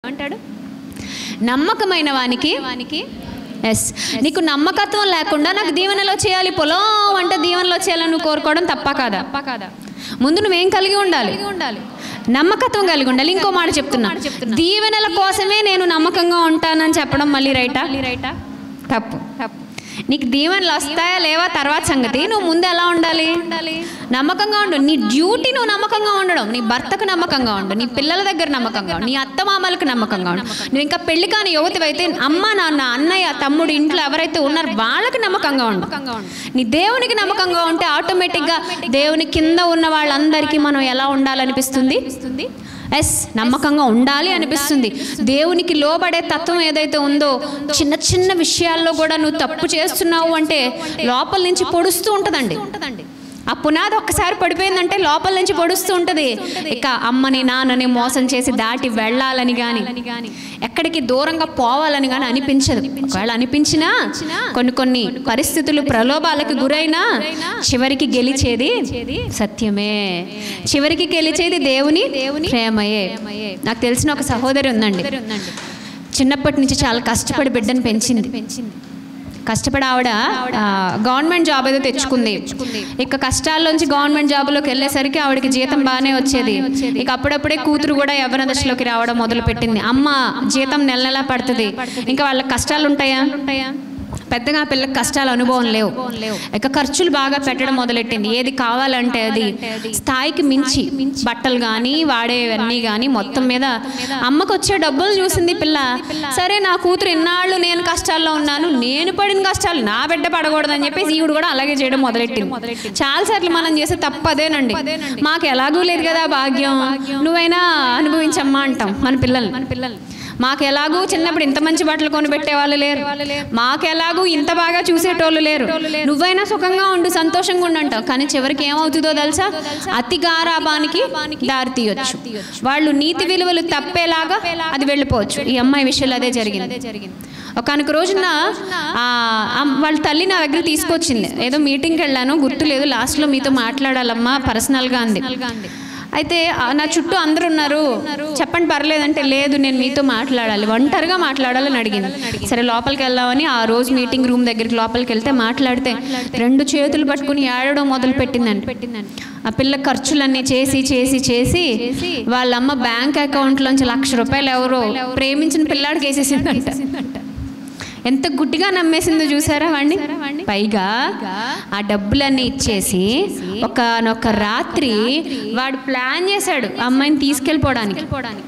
అంటాడు నమ్మకమైన వానికి వానికి ఎస్ నీకు నమ్మకత్వం లేకుండా నాకు దీవెనలో చేయాలి పొలం అంటే దీవెనలో చేయాలని నువ్వు కోరుకోవడం తప్ప కాదా తప్ప కాదా ముందు నువ్వేం కలిగి ఉండాలి ఉండాలి నమ్మకత్వం కలిగి ఉండాలి ఇంకో మాట చెప్తున్నా దీవెనల కోసమే నేను నమ్మకంగా ఉంటానని చెప్పడం మళ్ళీ రైటా రైటా తప్పు తప్పు నీకు దీవెనలు వస్తాయా లేవా తర్వాత సంగతి నువ్వు ముందు ఎలా ఉండాలి నమ్మకంగా ఉండు నీ డ్యూటీ నువ్వు నమ్మకంగా ఉండడం నీ భర్తకు నమ్మకంగా ఉండు నీ పిల్లల దగ్గర నమ్మకంగా ఉండు నీ అత్త మామలకు నమ్మకంగా ఉండు నువ్వు ఇంకా పెళ్లి కాని యువతి అయితే అమ్మ నాన్న అన్నయ్య తమ్ముడు ఇంట్లో ఎవరైతే ఉన్నారో వాళ్ళకి నమ్మకంగా ఉండు నీ దేవునికి నమ్మకంగా ఉంటే ఆటోమేటిక్గా దేవుని కింద ఉన్న వాళ్ళందరికీ మనం ఎలా ఉండాలనిపిస్తుంది ఎస్ నమ్మకంగా ఉండాలి అనిపిస్తుంది దేవునికి లోబడే తత్వం ఏదైతే ఉందో చిన్న చిన్న విషయాల్లో కూడా నువ్వు తప్పు చేస్తున్నావు అంటే లోపల నుంచి పొడుస్తూ ఉంటుందండి ఆ పునాది ఒక్కసారి పడిపోయిందంటే లోపల నుంచి పొడుస్తూ ఉంటుంది ఇక అమ్మని నాన్నని మోసం చేసి దాటి వెళ్ళాలని కానీ ఎక్కడికి దూరంగా పోవాలని కానీ అనిపించదు ఒకవేళ అనిపించినా కొన్ని కొన్ని పరిస్థితులు ప్రలోభాలకు గురైనా చివరికి గెలిచేది సత్యమే చివరికి గెలిచేది దేవుని ప్రేమయే నాకు తెలిసిన ఒక సహోదరి ఉందండి చిన్నప్పటి నుంచి చాలా కష్టపడి బిడ్డను పెంచింది పెంచింది కష్టపడి ఆవిడ ఆ, గవర్నమెంట్ జాబ్ ఏదో తెచ్చుకుంది ఇక కష్టాల్లోంచి గవర్నమెంట్ జాబ్లోకి వెళ్ళేసరికి ఆవిడకి జీతం బాగానే వచ్చేది ఇక అప్పుడప్పుడే కూతురు కూడా యవ్వన దశలోకి రావడం మొదలు పెట్టింది అమ్మ జీతం నెల నెలా పడుతుంది ఇంకా వాళ్ళకి కష్టాలు ఉంటాయా ఉంటాయా పెద్దగా ఆ పిల్లకి కష్టాల అనుభవం లేవు ఇక ఖర్చులు బాగా పెట్టడం మొదలెట్టింది ఏది కావాలంటే అది స్థాయికి మించి బట్టలు కానీ వాడేవన్నీ కానీ మొత్తం మీద అమ్మకు వచ్చే డబ్బులు చూసింది పిల్ల సరే నా కూతురు ఇన్నాళ్ళు నేను కష్టాల్లో ఉన్నాను నేను పడిన కష్టాలు నా బిడ్డ పడకూడదని చెప్పేసి ఈవిడ కూడా అలాగే చేయడం మొదలెట్టింది చాలా సార్లు మనం చేసే తప్పు అదేనండి మాకు ఎలాగూ లేదు కదా ఆ భాగ్యం నువ్వైనా అనుభవించమ్మా అంటాం మన పిల్లల్ని మన పిల్లల్ని మాకు ఎలాగూ చిన్నప్పుడు ఇంత మంచి బట్టలు కొని పెట్టేవాళ్ళు లేరు మాకు ఎలాగూ ఇంత బాగా చూసేటోళ్ళు లేరు నువ్వైనా సుఖంగా ఉండు సంతోషంగా ఉండు అంటావు కానీ చివరికి ఏమవుతుందో తెలుసా అతి గారాబానికి దారి తీయొచ్చు వాళ్ళు నీతి విలువలు తప్పేలాగా అది వెళ్ళిపోవచ్చు ఈ అమ్మాయి విషయంలో అదే జరిగింది ఒకనొక రోజున ఆ, అమ్- వాళ్ళ తల్లి నా దగ్గర తీసుకొచ్చింది ఏదో మీటింగ్కి వెళ్ళాను గుర్తు లేదు లాస్ట్లో మీతో మాట్లాడాలమ్మా పర్సనల్గా అంది అయితే ఆ, నా చుట్టూ అందరు ఉన్నారు చెప్పండి పర్లేదంటే లేదు నేను మీతో మాట్లాడాలి ఒంటరిగా మాట్లాడాలని అడిగింది సరే లోపలికి వెళ్దామని ఆ రోజు మీటింగ్ రూమ్ దగ్గరికి లోపలికి వెళ్తే మాట్లాడితే రెండు చేతులు పట్టుకుని ఏడవడం మొదలు పెట్టిందండి ఆ పిల్ల ఖర్చులన్నీ చేసి చేసి చేసి వాళ్ళ అమ్మ బ్యాంక్ అకౌంట్లోంచి లక్ష రూపాయలు ఎవరో ప్రేమించిన పిల్లాడికి వేసేసిందంట ఎంత గుడ్డిగా నమ్మేసిందో చూసారా వాడిని పైగా ఆ డబ్బులన్నీ ఇచ్చేసి ఒకనొక రాత్రి వాడు ప్లాన్ చేశాడు ఆ అమ్మాయిని తీసుకెళ్ళిపోవడానికి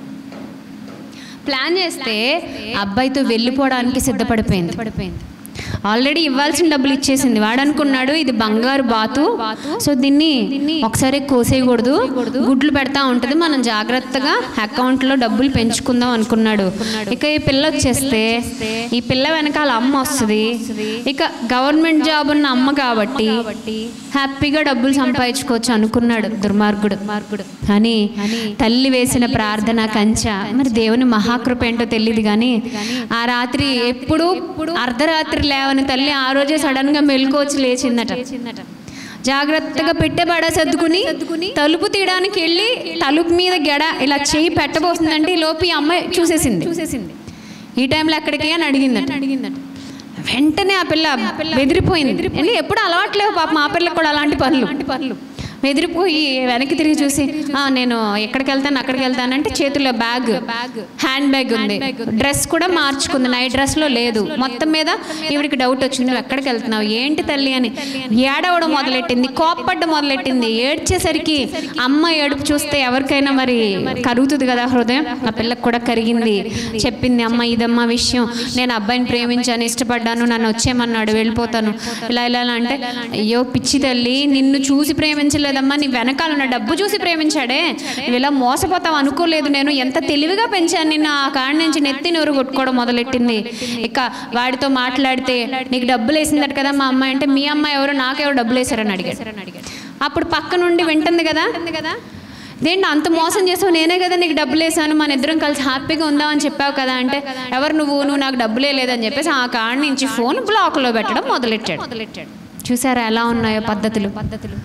ప్లాన్ చేస్తే అబ్బాయితో వెళ్ళిపోవడానికి సిద్ధపడిపోయింది ఆల్రెడీ ఇవ్వాల్సిన డబ్బులు ఇచ్చేసింది వాడు అనుకున్నాడు ఇది బంగారు బాతు సో దీన్ని ఒకసారి కోసేయకూడదు గుడ్లు పెడతా ఉంటుంది మనం జాగ్రత్తగా అకౌంట్ లో డబ్బులు పెంచుకుందాం అనుకున్నాడు ఇక ఈ పిల్ల వచ్చేస్తే ఈ పిల్ల వెనకాల అమ్మ వస్తుంది ఇక గవర్నమెంట్ జాబ్ ఉన్న అమ్మ కాబట్టి హ్యాపీగా డబ్బులు సంపాదించుకోవచ్చు అనుకున్నాడు దుర్మార్గుడు మార్గుడు అని తల్లి వేసిన ప్రార్థన కంచ మరి దేవుని మహాకృప ఏంటో తెలియదు కానీ ఆ రాత్రి ఎప్పుడు అర్ధరాత్రి లేవని తల్లి ఆ రోజే సడన్ గా మెలుకోవచ్చు లేచిందట జాగ్రత్తగా పెట్టెబడ సర్దుకుని తలుపు తీయడానికి వెళ్ళి తలుపు మీద గెడ ఇలా చేయి పెట్టబోతుందంటే ఈ లోపు ఈ అమ్మాయి చూసేసింది చూసేసింది ఈ టైంలో ఎక్కడికి అని అడిగిందట అడిగిందట వెంటనే ఆ పిల్ల బెదిరిపోయింది అంటే ఎప్పుడు అలవాట్లేవు పాప మా పిల్లకి కూడా అలాంటి పనులు పనులు బెదిరిపోయి వెనక్కి తిరిగి చూసి "ఆ, నేను ఎక్కడికి వెళ్తాను అక్కడికి వెళ్తానంటే చేతుల్లో బ్యాగ్ హ్యాండ్ బ్యాగ్ ఉంది డ్రెస్ కూడా మార్చుకుంది నైట్ డ్రెస్ లో లేదు మొత్తం మీద ఈవిడికి డౌట్ వచ్చింది నువ్వు ఎక్కడికి వెళ్తున్నావు ఏంటి తల్లి అని ఏడవడం మొదలెట్టింది కోప్పడ్డం మొదలెట్టింది ఏడ్చేసరికి అమ్మ ఏడుపు చూస్తే ఎవరికైనా మరి కరుగుతుంది కదా హృదయం ఆ పిల్లకి కూడా కరిగింది చెప్పింది అమ్మ ఇదమ్మా విషయం నేను అబ్బాయిని ప్రేమించాను ఇష్టపడ్డాను నన్ను వచ్చేయమన్నాడు వెళ్ళిపోతాను ఇలా ఇలా ఇలా అంటే అయ్యో పిచ్చి తల్లి నిన్ను చూసి ప్రేమించలేదమ్మా నీ వెనకాల ఉన్న డబ్బు చూసి ప్రేమించాడే నువ్వు ఇలా మోసపోతావు అనుకోలేదు నేను ఎంత తెలివిగా పెంచాను నిన్ను ఆ కాడ నుంచి నెత్తి నోరు కొట్టుకోవడం మొదలెట్టింది ఇక వాడితో మాట్లాడితే నీకు డబ్బులు వేసిందట కదా మా అమ్మాయి అంటే మీ అమ్మాయి ఎవరు నాకెవరు డబ్బులు వేశారని అడిగాడు అప్పుడు పక్క నుండి వింటుంది కదా కదా దేంటి అంత మోసం చేసావు నేనే కదా నీకు డబ్బులు వేసాను మన ఇద్దరం కలిసి హ్యాపీగా ఉందామని చెప్పావు కదా అంటే ఎవరు నువ్వు నువ్వు నాకు డబ్బులే లేదని చెప్పేసి ఆ కాడ నుంచి ఫోన్ బ్లాక్లో పెట్టడం మొదలెట్టాడు మొదలెట్టాడు చూసారా ఎలా ఉన్నాయో పద్ధతులు పద్ధతులు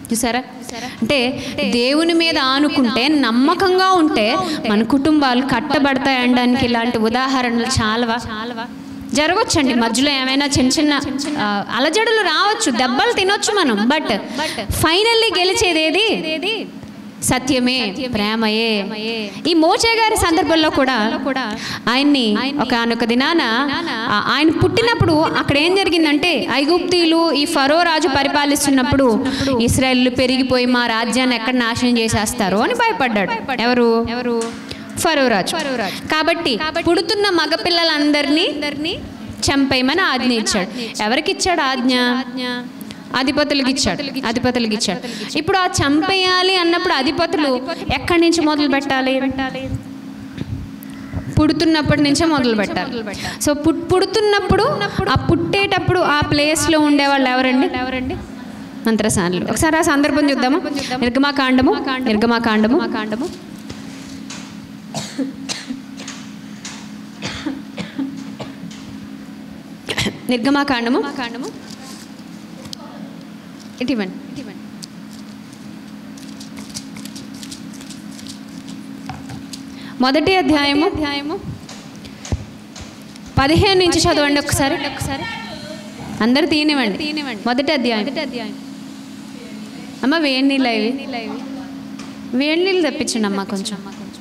చూసారా అంటే దేవుని మీద ఆనుకుంటే నమ్మకంగా ఉంటే మన కుటుంబాలు కట్టబడతాయి అనడానికి ఇలాంటి ఉదాహరణలు చాలవా జరగొచ్చండి మధ్యలో ఏమైనా చిన్న చిన్న ఆ, అలజడులు రావచ్చు దెబ్బలు తినొచ్చు మనం బట్ ఫైనల్లీ గెలిచేది ఏది సత్యమే ప్రేమయే ఈ మోచే గారి సందర్భంలో కూడా ఆయన్ని ఒక ఒక దినాన ఆ- ఆయన పుట్టినప్పుడు అక్కడ ఏం జరిగిందంటే ఐగుప్తీలు ఈ ఫరో రాజు పరిపాలిస్తున్నప్పుడు ఇస్రాయేల్ పెరిగిపోయి మా రాజ్యాన్ని ఎక్కడ నాశనం చేసేస్తారు అని భయపడ్డాడు ఎవరు ఎవరు ఫరో రాజు కాబట్టి పుడుతున్న మగపిల్లలందరినీ చంపేయమని ఆజ్ఞ ఇచ్చాడు ఎవరికి ఇచ్చాడు ఆజ్ఞ అధిపతులకి ఇచ్చాడు అధిపతులకి ఇచ్చాడు ఇప్పుడు ఆ చంపేయాలి అన్నప్పుడు అధిపతులు ఎక్కడి నుంచి మొదలు పెట్టాలి పుడుతున్నప్పటి నుంచే మొదలు పెట్టాలి సో పుట్ పుడుతున్నప్పుడు ఆ పుట్టేటప్పుడు ఆ ప్లేస్లో ఉండేవాళ్ళు ఎవరండి ఎవరండి మంత్రసానులు ఒకసారి ఆ సందర్భం చూద్దాము నిర్గమాకాండము నిర్గమాకాండము కాండము నిర్గమాకాండము కాండము ఇటీవండి ఇటీవండి మొదటి అధ్యాయము అధ్యాయము పదిహేను నుంచి చదవండి ఒకసారి ఒకసారి అందరు తీనివ్వండి తీనివ్వండి మొదటి అధ్యాయం మొదటి అధ్యాయం అమ్మ వేడి నీళ్ళు ఇవి వేడి నీళ్ళు తెప్పించండి అమ్మ కొంచెం అమ్మ కొంచెం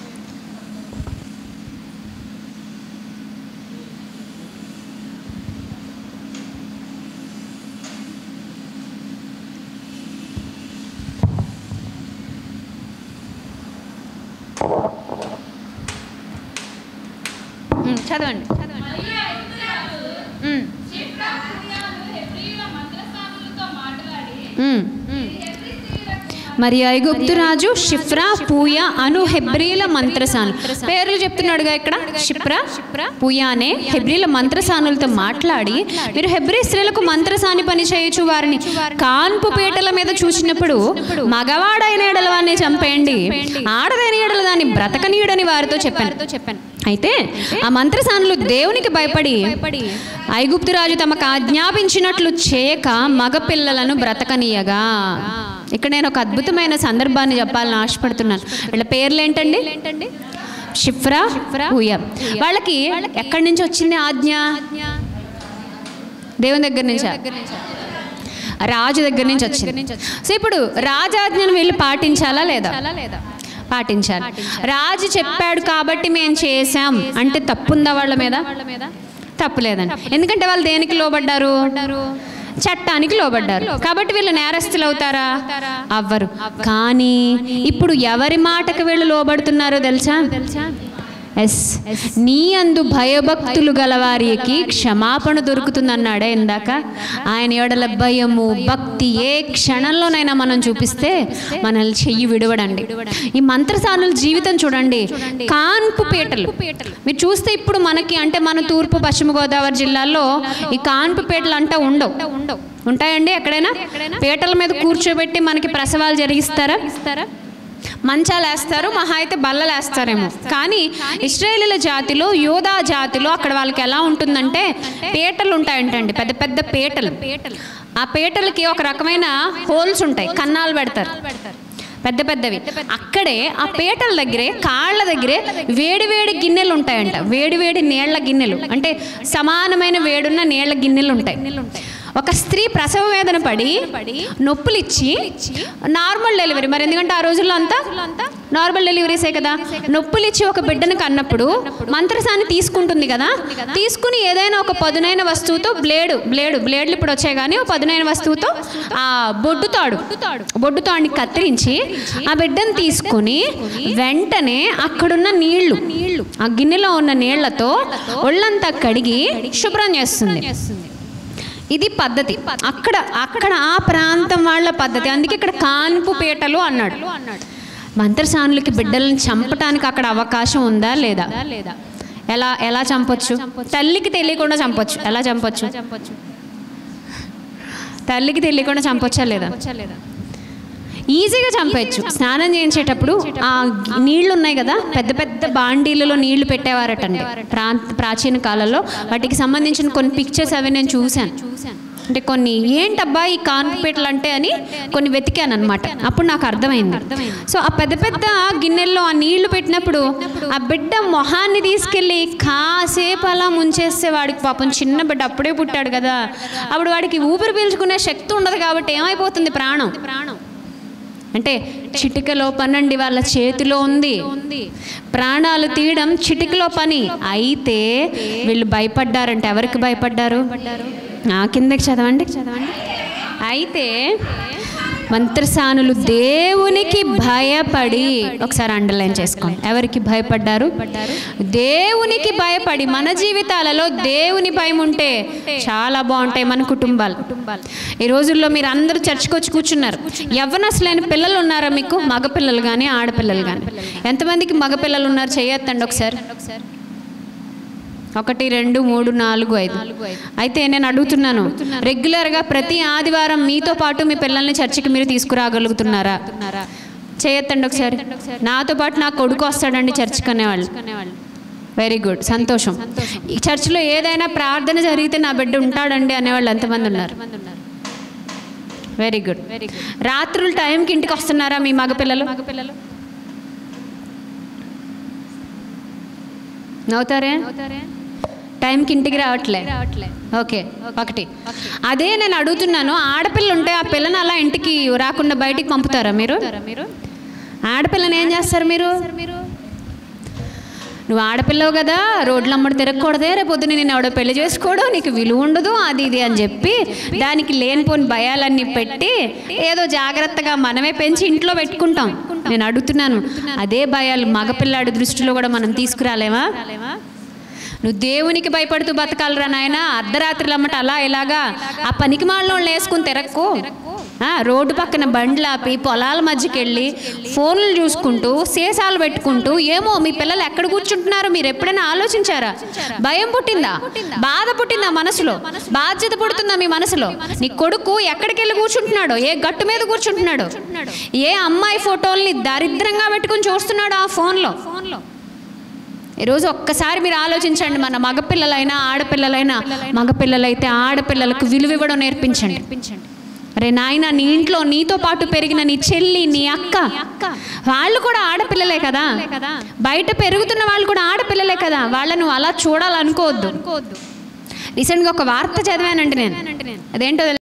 ఉమ్, చదవండి చదవండి ఉమ్, ఉమ్, ఉమ్. మరి ఐగుప్తు రాజు షిఫ్రా పూయ అను హెబ్రీల మంత్రసాను పేర్లు చెప్తున్నాడుగా ఇక్కడ షిప్రా పూయ అనే హెబ్రీల మంత్రసానులతో మాట్లాడి మీరు హెబ్రీ స్త్రీలకు మంత్రసాని పని చేయొచ్చు వారిని కాన్పు పీటల మీద చూసినప్పుడు మగవాడైన ఎడల వారిని చంపేయండి ఆడదైన ఎడల దాన్ని బ్రతకనీయుడని వారితో చెప్పాను చెప్పాను అయితే ఆ మంత్రసానులు దేవునికి భయపడి ఐగుప్తు రాజు తమకు ఆజ్ఞాపించినట్లు చేయక మగపిల్లలను బ్రతకనీయగా ఇక్కడ నేను ఒక అద్భుతమైన సందర్భాన్ని చెప్పాలని ఆశపడుతున్నాను వీళ్ళ పేర్లు ఏంటండి షిఫ్రా హుయ వాళ్ళకి ఎక్కడి నుంచి వచ్చింది ఆజ్ఞ దేవుని దగ్గర నుంచి రాజు దగ్గర నుంచి వచ్చింది సో ఇప్పుడు రాజాజ్ఞను వీళ్ళు పాటించాలా లేదా పాటించాలి రాజు చెప్పాడు కాబట్టి మేము చేసాం అంటే తప్పుందా వాళ్ళ మీద తప్పు లేదండి ఎందుకంటే వాళ్ళు దేనికి లోబడ్డారు చట్టానికి లోబడ్డారు కాబట్టి వీళ్ళు నేరస్తులు అవుతారా అవ్వరు కానీ ఇప్పుడు ఎవరి మాటకు వీళ్ళు లోబడుతున్నారో తెలుసా ఎస్ నీ అందు భయభక్తులు గలవారికి క్షమాపణ దొరుకుతుందన్నాడే ఇందాక ఆయన ఏడల భయము భక్తి ఏ క్షణంలోనైనా మనం చూపిస్తే మనల్ని చెయ్యి విడవడండి ఈ మంత్రసానుల జీవితం చూడండి కాన్పు పీటలు మీరు చూస్తే ఇప్పుడు మనకి అంటే మన తూర్పు పశ్చిమ గోదావరి జిల్లాల్లో ఈ కాన్పు పీటలు అంటే ఉండవు ఉండవు ఉంటాయండి ఎక్కడైనా పీటల మీద కూర్చోబెట్టి మనకి ప్రసవాలు జరిగిస్తారా ఇస్తారా మంచాలు వేస్తారు మహా అయితే బల్లలు వేస్తారేమో కానీ ఇస్రాయేలీల జాతిలో యోధా జాతిలో అక్కడ వాళ్ళకి ఎలా ఉంటుందంటే పీటలు ఉంటాయంటండి పెద్ద పెద్ద పీటలు ఆ పీటలకి ఒక రకమైన హోల్స్ ఉంటాయి కన్నాలు పెడతారు పెద్ద పెద్దవి అక్కడే ఆ పీటల దగ్గరే కాళ్ళ దగ్గరే వేడి వేడి గిన్నెలు ఉంటాయంట వేడి వేడి నీళ్ల గిన్నెలు అంటే సమానమైన వేడున్న నీళ్ల గిన్నెలు ఉంటాయి ఒక స్త్రీ ప్రసవ వేదన పడి నొప్పులు ఇచ్చి నార్మల్ డెలివరీ మరి ఎందుకంటే ఆ రోజుల్లో అంతా నార్మల్ డెలివరీసే కదా నొప్పులు ఇచ్చి ఒక బిడ్డను కన్నప్పుడు మంత్రసాన్ని తీసుకుంటుంది కదా తీసుకుని ఏదైనా ఒక పదునైన వస్తువుతో బ్లేడు బ్లేడు బ్లేడ్లు ఇప్పుడు వచ్చాయి కానీ ఒక పదునైన వస్తువుతో ఆ బొడ్డుతాడు బొడ్డుతాడిని కత్తిరించి ఆ బిడ్డను తీసుకుని వెంటనే అక్కడున్న నీళ్లు ఆ గిన్నెలో ఉన్న నీళ్లతో ఒళ్ళంతా కడిగి శుభ్రం చేస్తుంది ఇది పద్ధతి అక్కడ అక్కడ ఆ ప్రాంతం వాళ్ళ పద్ధతి అందుకే ఇక్కడ కాన్పు పీటలు అన్నాడు మంత్రసానులకి బిడ్డలను చంపటానికి అక్కడ అవకాశం ఉందా లేదా ఎలా ఎలా చంపొచ్చు తల్లికి తెలియకుండా చంపొచ్చు ఎలా చంపొచ్చు తల్లికి తెలియకుండా చంపొచ్చా లేదా ఈజీగా చంపేయచ్చు స్నానం చేయించేటప్పుడు ఆ నీళ్లు ఉన్నాయి కదా పెద్ద పెద్ద బాండీలలో నీళ్లు పెట్టేవారటండి ప్రాంత ప్రాచీన కాలంలో వాటికి సంబంధించిన కొన్ని పిక్చర్స్ అవి నేను చూశాను అంటే కొన్ని ఏంటబ్బా ఈ కాన్పుపేటలు అంటే అని కొన్ని వెతికాను అనమాట అప్పుడు నాకు అర్థమైంది సో ఆ పెద్ద పెద్ద గిన్నెల్లో ఆ నీళ్లు పెట్టినప్పుడు ఆ బిడ్డ మొహాన్ని తీసుకెళ్ళి కాసేపు అలా ముంచేస్తే వాడికి పాపం చిన్న బిడ్డ అప్పుడే పుట్టాడు కదా అప్పుడు వాడికి ఊపిరి పీల్చుకునే శక్తి ఉండదు కాబట్టి ఏమైపోతుంది ప్రాణం ప్రాణం అంటే చిటికలో పనండి వాళ్ళ చేతిలో ఉంది ప్రాణాలు తీయడం చిటికలో పని అయితే వీళ్ళు భయపడ్డారంటే ఎవరికి భయపడ్డారు ఆ కిందకి చదవండి చదవండి అయితే మంత్రసానులు దేవునికి భయపడి ఒకసారి అండర్లైన్ చేసుకోండి ఎవరికి భయపడ్డారు దేవునికి భయపడి మన జీవితాలలో దేవుని భయం ఉంటే చాలా బాగుంటాయి మన కుటుంబాలు ఈ రోజుల్లో మీరు అందరూ చర్చకు వచ్చి కూర్చున్నారు యవ్వనస్తులైన పిల్లలు ఉన్నారా మీకు మగపిల్లలు కానీ ఆడపిల్లలు కానీ ఎంతమందికి మగపిల్లలు ఉన్నారు చేయొద్దండి ఒకసారి ఒకటి రెండు మూడు నాలుగు ఐదు అయితే నేను అడుగుతున్నాను రెగ్యులర్గా ప్రతి ఆదివారం మీతో పాటు మీ పిల్లల్ని చర్చికి మీరు తీసుకురాగలుగుతున్నారా చేయొద్దండి ఒకసారి నాతో పాటు నా కొడుకు వస్తాడండి చర్చికి అనేవాళ్ళు వెరీ గుడ్ సంతోషం ఈ చర్చిలో ఏదైనా ప్రార్థన జరిగితే నా బిడ్డ ఉంటాడండి అనేవాళ్ళు ఎంతమంది ఉన్నారు వెరీ గుడ్ వెరీ గుడ్ రాత్రులు టైంకి ఇంటికి వస్తున్నారా మీ మగపిల్లలు మగపిల్లలు నవ్వుతారే టైంకి ఇంటికి రావట్లే ఓకే ఒకటి అదే నేను అడుగుతున్నాను ఆడపిల్ల ఉంటే ఆ పిల్లని అలా ఇంటికి రాకుండా బయటికి పంపుతారా మీరు మీరు ఆడపిల్లని ఏం చేస్తారు మీరు నువ్వు ఆడపిల్లవు కదా రోడ్ల అమ్మడి తిరగకూడదే రేపు పొద్దున నేను ఎవడో పెళ్లి చేసుకోవడం నీకు విలువ ఉండదు అది ఇది అని చెప్పి దానికి లేనిపోని భయాలన్నీ పెట్టి ఏదో జాగ్రత్తగా మనమే పెంచి ఇంట్లో పెట్టుకుంటాం నేను అడుగుతున్నాను అదే భయాలు మగపిల్లాడి దృష్టిలో కూడా మనం తీసుకురాలేమా నువ్వు దేవునికి భయపడుతూ బతకాలరా నాయన అర్ధరాత్రులు అమ్మట అలా ఇలాగా ఆ పనికి మాలను వేసుకుని తిరక్కు ఆ, రోడ్డు పక్కన బండ్లు ఆపి పొలాల మధ్యకి వెళ్ళి ఫోన్లు చూసుకుంటూ సీసాలు పెట్టుకుంటూ ఏమో మీ పిల్లలు ఎక్కడ కూర్చుంటున్నారు మీరు ఎప్పుడైనా ఆలోచించారా భయం పుట్టిందా బాధ పుట్టిందా మనసులో బాధ్యత పుడుతుందా మీ మనసులో నీ కొడుకు ఎక్కడికి వెళ్ళి కూర్చుంటున్నాడో ఏ గట్టు మీద కూర్చుంటున్నాడో ఏ అమ్మాయి ఫోటోల్ని దరిద్రంగా పెట్టుకుని చూస్తున్నాడు ఆ ఫోన్లో ఫోన్లో ఈరోజు ఒక్కసారి మీరు ఆలోచించండి మన మగపిల్లలైనా ఆడపిల్లలైనా మగపిల్లలైతే ఆడపిల్లలకు విలువ ఇవ్వడం నేర్పించండి అరే నాయన నీ ఇంట్లో నీతో పాటు పెరిగిన నీ చెల్లి నీ అక్క వాళ్ళు కూడా ఆడపిల్లలే కదా బయట పెరుగుతున్న వాళ్ళు కూడా ఆడపిల్లలే కదా వాళ్ళను అలా చూడాలనుకోవద్దు రీసెంట్గా ఒక వార్త చదివానండి నేను అదేంటో తెలుసా?